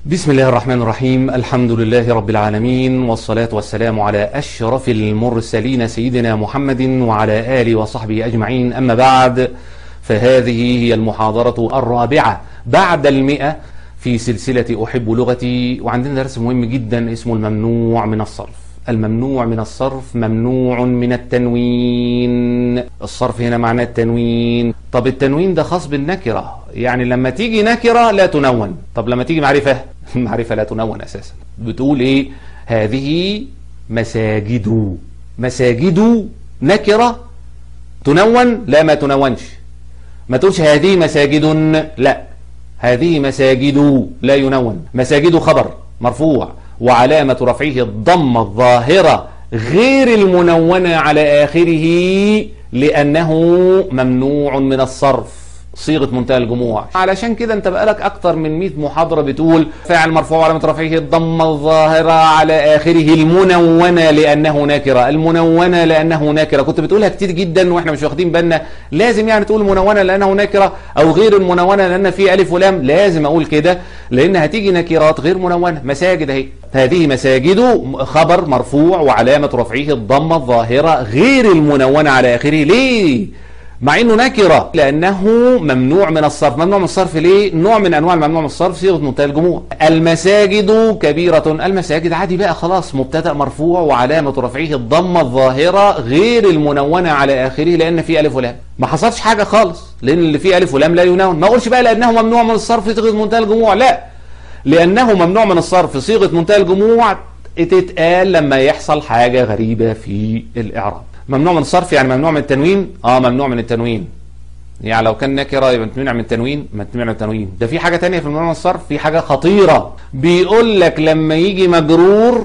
بسم الله الرحمن الرحيم الحمد لله رب العالمين والصلاة والسلام على أشرف المرسلين سيدنا محمد وعلى آله وصحبه أجمعين أما بعد فهذه هي المحاضرة الرابعة بعد المئة في سلسلة أحب لغتي وعندنا درس مهم جدا اسمه الممنوع من الصرف الممنوع من الصرف ممنوع من التنوين الصرف هنا معناه التنوين طب التنوين ده خاص بالنكرة يعني لما تيجي نكرة لا تنون طب لما تيجي معرفة المعرفة لا تنون أساسا بتقول إيه هذه مساجد مساجد نكرة تنون لا ما تنونش ما تقولش هذه مساجد لا هذه مساجد لا ينون مساجد خبر مرفوع وعلامة رفعه الضمة الظاهرة غير المنونة على آخره لأنه ممنوع من الصرف صيغة منتهى الجموع علشان كده انت بقالك اكتر من 100 محاضرة بتقول فاعل مرفوع علامة رفعه الضمة الظاهرة على آخره المنونة لأنه ناكرة المنونة لأنه ناكرة كنت بتقولها كتير جدا واحنا مش واخدين بالنا لازم يعني تقول منونة لأنه ناكرة أو غير المنونة لأن في ألف ولام لازم أقول كده لأن هتيجي نكرات غير منونة مساجد اهي هذه مساجد خبر مرفوع وعلامة رفعه الضمة الظاهرة غير المنونة على آخره ليه؟ مع انه نكره لانه ممنوع من الصرف ممنوع من الصرف ليه نوع من انواع الممنوع من الصرف صيغه منتهى الجموع المساجد كبيره المساجد عادي بقى خلاص مبتدا مرفوع وعلامه رفعه الضمه الظاهره غير المنونه على اخره لان في الف ولام ما حصلش حاجه خالص لان اللي فيه الف ولام لا ينون ما اقولش بقى لانه ممنوع من الصرف صيغه منتهى الجموع لا لانه ممنوع من الصرف صيغه منتهى الجموع تتقال لما يحصل حاجه غريبه في الاعراب ممنوع من الصرف يعني ممنوع من التنوين اه ممنوع من التنوين يعني لو كان نكره يبقى ممنوع من التنوين ممنوع من التنوين ده في حاجه تانية في الممنوع من الصرف في حاجه خطيره بيقول لك لما يجي مجرور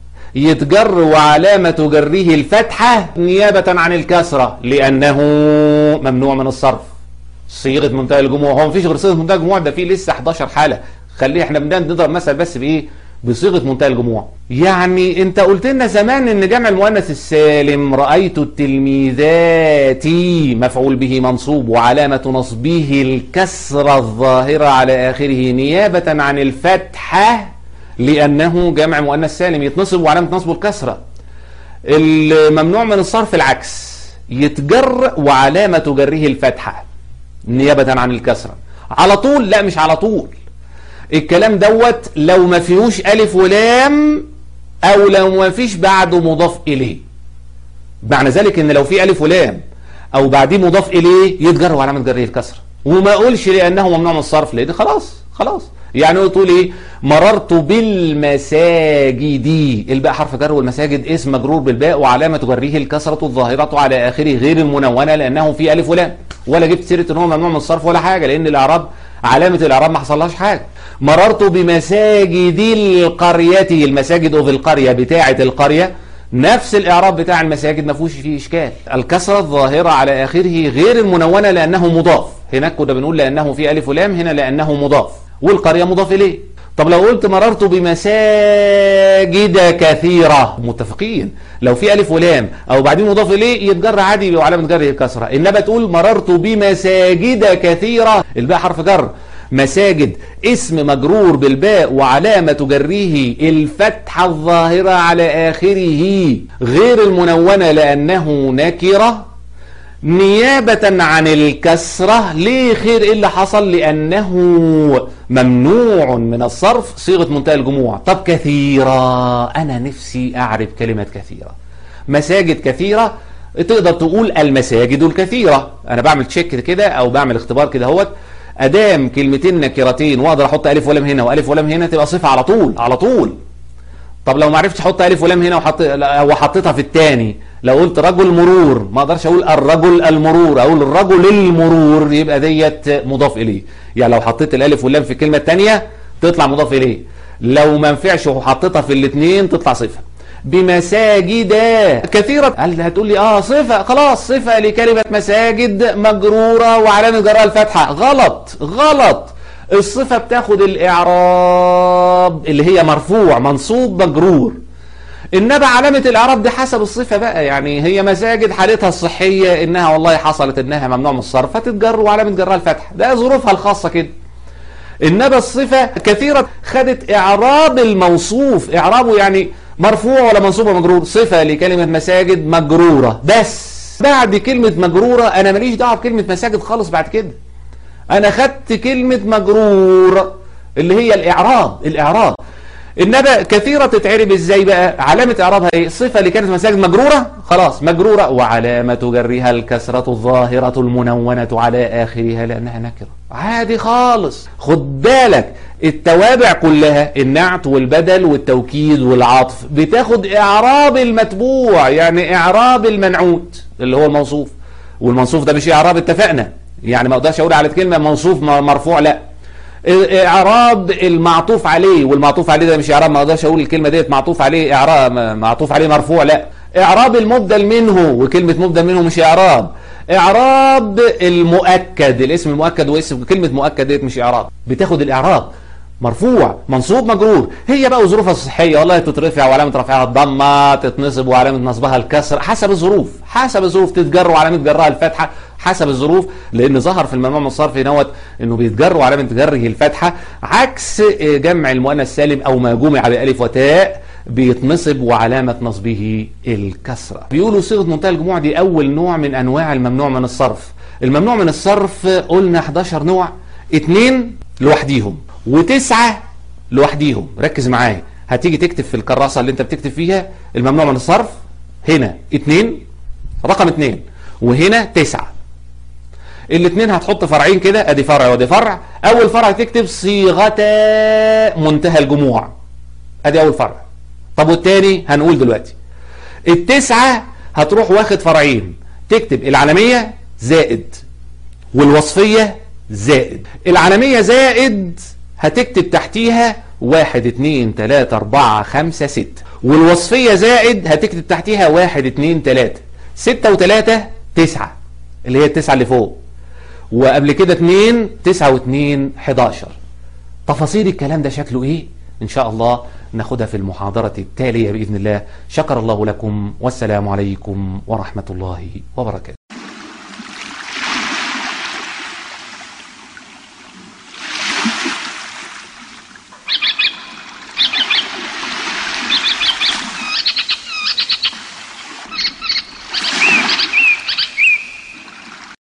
يتجر وعلامة جره الفتحة نيابة عن الكسرة لأنه ممنوع من الصرف صيغة منتهى الجموع هو مفيش غير صيغة منتهى الجموع ده فيه لسه 11 حالة خليه احنا بدنا نضرب مثل بس بإيه بصيغة منتهى الجموع يعني انت قلت لنا زمان ان جمع المؤنث السالم رأيت التلميذات مفعول به منصوب وعلامة نصبه الكسرة الظاهرة على آخره نيابة عن الفتحة لأنه جمع مؤنث سالم يتنصب وعلامة نصبه الكسرة الممنوع من الصرف العكس يتجر وعلامة جره الفتحة نيابة عن الكسرة على طول لا مش على طول الكلام دوت لو ما فيهوش ألف ولام أو لو ما فيش بعده مضاف إليه معنى ذلك إن لو في ألف ولام أو بعديه مضاف إليه يتجر وعلامة جره الكسرة وما أقولش لأنه ممنوع من الصرف لأن خلاص خلاص يعني تقول إيه مررت بالمساجد الباء حرف جر والمساجد اسم مجرور بالباء وعلامة جره الكسرة الظاهرة على آخره غير المنونة لأنه في ألف ولام ولا جبت سيرة إن هو ممنوع من الصرف ولا حاجة لأن الإعراب علامة الإعراب ما حصلهاش حاجة مررت بمساجد القرية المساجد في القرية بتاعة القرية نفس الإعراب بتاع المساجد ما فيهوش فيه إشكال الكسرة الظاهرة على آخره غير المنونة لأنه مضاف هناك كنا بنقول لأنه في ألف ولام هنا لأنه مضاف والقرية مضاف إليه طب لو قلت مررت بمساجد كثيرة متفقين لو في ألف ولام أو بعدين مضاف إليه يتجر عادي وعلامة جره الكسرة إنما تقول مررت بمساجد كثيرة الباء حرف جر مساجد اسم مجرور بالباء وعلامة جره الفتحة الظاهرة على آخره غير المنونة لأنه نكرة نيابة عن الكسرة ليه خير إيه اللي حصل لأنه ممنوع من الصرف صيغة منتهى الجموع طب كثيرة أنا نفسي أعرف كلمة كثيرة مساجد كثيرة تقدر تقول المساجد الكثيرة أنا بعمل تشيك كده أو بعمل اختبار كده هوت ادام كلمتين نكرتين واقدر احط الف ولام هنا والف ولام هنا تبقى صفه على طول على طول طب لو ما عرفتش احط الف ولام هنا وحط وحطيتها في الثاني لو قلت رجل مرور ما اقدرش اقول الرجل المرور اقول الرجل المرور يبقى ديت مضاف اليه يعني لو حطيت الالف واللام في الكلمه الثانيه تطلع مضاف اليه لو ما نفعش وحطيتها في الاثنين تطلع صفه بمساجد كثيرة قال هتقول لي اه صفة خلاص صفة لكلمة مساجد مجرورة وعلامة جرها الفتحة غلط غلط الصفة بتاخد الاعراب اللي هي مرفوع منصوب مجرور انما علامة الاعراب دي حسب الصفة بقى يعني هي مساجد حالتها الصحية انها والله حصلت انها ممنوع من الصرف فتتجر وعلامة جرها الفتحة ده ظروفها الخاصة كده إنما الصفة كثيرة خدت إعراب الموصوف إعرابه يعني مرفوع ولا منصوب ولا مجرور صفة لكلمة مساجد مجرورة بس بعد كلمة مجرورة أنا ماليش دعوة بكلمة مساجد خالص بعد كده أنا خدت كلمة مجرور اللي هي الإعراب الإعراب النبأ كثيرة تتعرب ازاي بقى علامة اعرابها ايه صفة اللي كانت مساجد مجرورة خلاص مجرورة وعلامة جرها الكسرة الظاهرة المنونة على اخرها لانها نكرة عادي خالص خد بالك التوابع كلها النعت والبدل والتوكيد والعطف بتاخد اعراب المتبوع يعني اعراب المنعوت اللي هو الموصوف والموصوف ده مش اعراب اتفقنا يعني ما اقدرش اقول على كلمة موصوف مرفوع لا اعراب المعطوف عليه والمعطوف عليه ده مش اعراب ما اقدرش اقول الكلمه ديت معطوف عليه اعراب معطوف عليه مرفوع لا اعراب المبدل منه وكلمه مبدل منه مش اعراب اعراب المؤكد الاسم المؤكد واسم كلمه مؤكد ديت مش اعراب بتاخد الاعراب مرفوع منصوب مجرور هي بقى ظروفها الصحيه والله تترفع وعلامه رفعها الضمه تتنصب وعلامه نصبها الكسر حسب الظروف حسب الظروف تتجر وعلامه جرها الفتحه حسب الظروف لان ظهر في الممنوع من الصرف نوت انه بيتجر وعلامه جره الفتحه عكس جمع المؤنث السالم او ما جمع بالف وتاء بيتنصب وعلامة نصبه الكسرة بيقولوا صيغة منتهى الجموع دي أول نوع من أنواع الممنوع من الصرف الممنوع من الصرف قلنا 11 نوع اتنين لوحديهم وتسعة لوحديهم ركز معايا هتيجي تكتب في الكراسة اللي انت بتكتب فيها الممنوع من الصرف هنا اتنين رقم اتنين وهنا تسعة الاثنين هتحط فرعين كده ادي فرع وادي فرع اول فرع تكتب صيغة منتهى الجموع ادي اول فرع طب والتاني هنقول دلوقتي التسعة هتروح واخد فرعين تكتب العالمية زائد والوصفية زائد العالمية زائد هتكتب تحتيها واحد اتنين تلاتة اربعة خمسة ستة والوصفية زائد هتكتب تحتيها واحد اتنين تلاتة ستة وتلاتة تسعة اللي هي التسعة اللي فوق وقبل كده اتنين تسعة واتنين حداشر تفاصيل الكلام ده شكله ايه ان شاء الله ناخدها في المحاضرة التالية بإذن الله شكر الله لكم والسلام عليكم ورحمة الله وبركاته